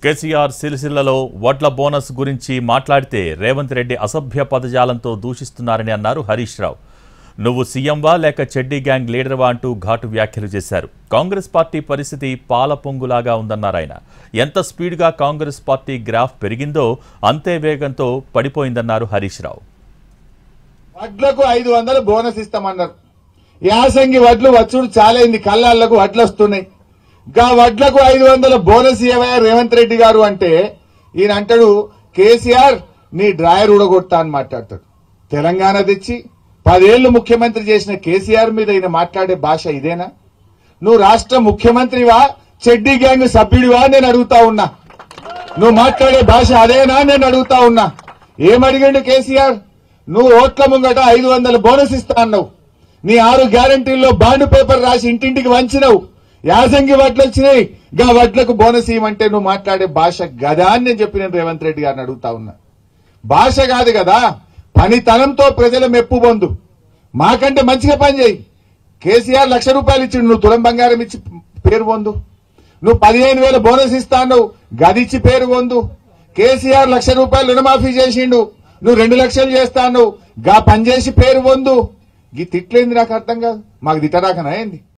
కేసీఆర్ సిరిసిల్లలో వడ్ల బోనస్ గురించి మాట్లాడితే రేవంత్ రెడ్డి అసభ్య పదజాలంతో దూషిస్తున్నారని అన్నారు హరీష్ రావు నువ్వు సీఎంవా లేక చెడ్డీ గ్యాంగ్ లీడర్వా అంటూ ఘాటు వ్యాఖ్యలు చేశారు కాంగ్రెస్ పార్టీ పరిస్థితి పాల పొంగులాగా ఉందన్నారు ఆయన ఎంత స్పీడ్గా కాంగ్రెస్ పార్టీ గ్రాఫ్ పెరిగిందో అంతే వేగంతో పడిపోయిందన్నారు హరీష్ రావు వడ్లకు ఐదు వందలు బోనస్ ఇస్తామన్నారు యాసంగి వడ్లు వచ్చుడు చాలైంది కళ్ళాళ్లకు వడ్లు వస్తున్నాయి గా వడ్లకు ఐదు వందల బోనస్ ఇవ్వయా రేవంత్ రెడ్డి గారు అంటే ఈయన అంటాడు కేసీఆర్ నీ డ్రాయర్ ఊడగొడతా అని మాట్లాడతాడు తెలంగాణ తెచ్చి పదేళ్లు ముఖ్యమంత్రి చేసిన కేసీఆర్ మీద ఈయన మాట్లాడే భాష ఇదేనా నువ్వు రాష్ట్ర ముఖ్యమంత్రివా చెడ్డీ గ్యాంగ్ సభ్యుడివా నేను అడుగుతా ఉన్నా నువ్వు మాట్లాడే భాష అదేనా నేను అడుగుతా ఉన్నా ఏమడిగిండు కేసీఆర్ నువ్వు ఓట్ల ముంగట ఐదు వందల బోనస్ ఇస్తా అన్నావు నీ ఆరు గ్యారంటీల్లో బాండ్ పేపర్ రాసి ఇంటింటికి వంచినవు యాసంగి వడ్లు వచ్చినాయి గా వడ్లకు బోనస్ ఇవ్వమంటే నువ్వు మాట్లాడే భాష గదా అని నేను చెప్పి నేను రేవంత్ రెడ్డి గారిని అడుగుతా ఉన్నా భాష కాదు కదా పనితనంతో ప్రజల మెప్పు పొందు మాకంటే మంచిగా పని చేయి కేసీఆర్ లక్ష రూపాయలు ఇచ్చిండు నువ్వు తులం బంగారం ఇచ్చి పేరు పొందు నువ్వు పదిహేను వేల బోనస్ ఇస్తాను గదిచ్చి పేరు పొందు కేసీఆర్ లక్ష రూపాయలు రుణమాఫీ చేసిండు నువ్వు రెండు లక్షలు చేస్తాను గా పని చేసి పేరు పొందు ఈ తిట్లేంది నాకు అర్థం కాదు మాకు తిట్టరాకనా ఏంది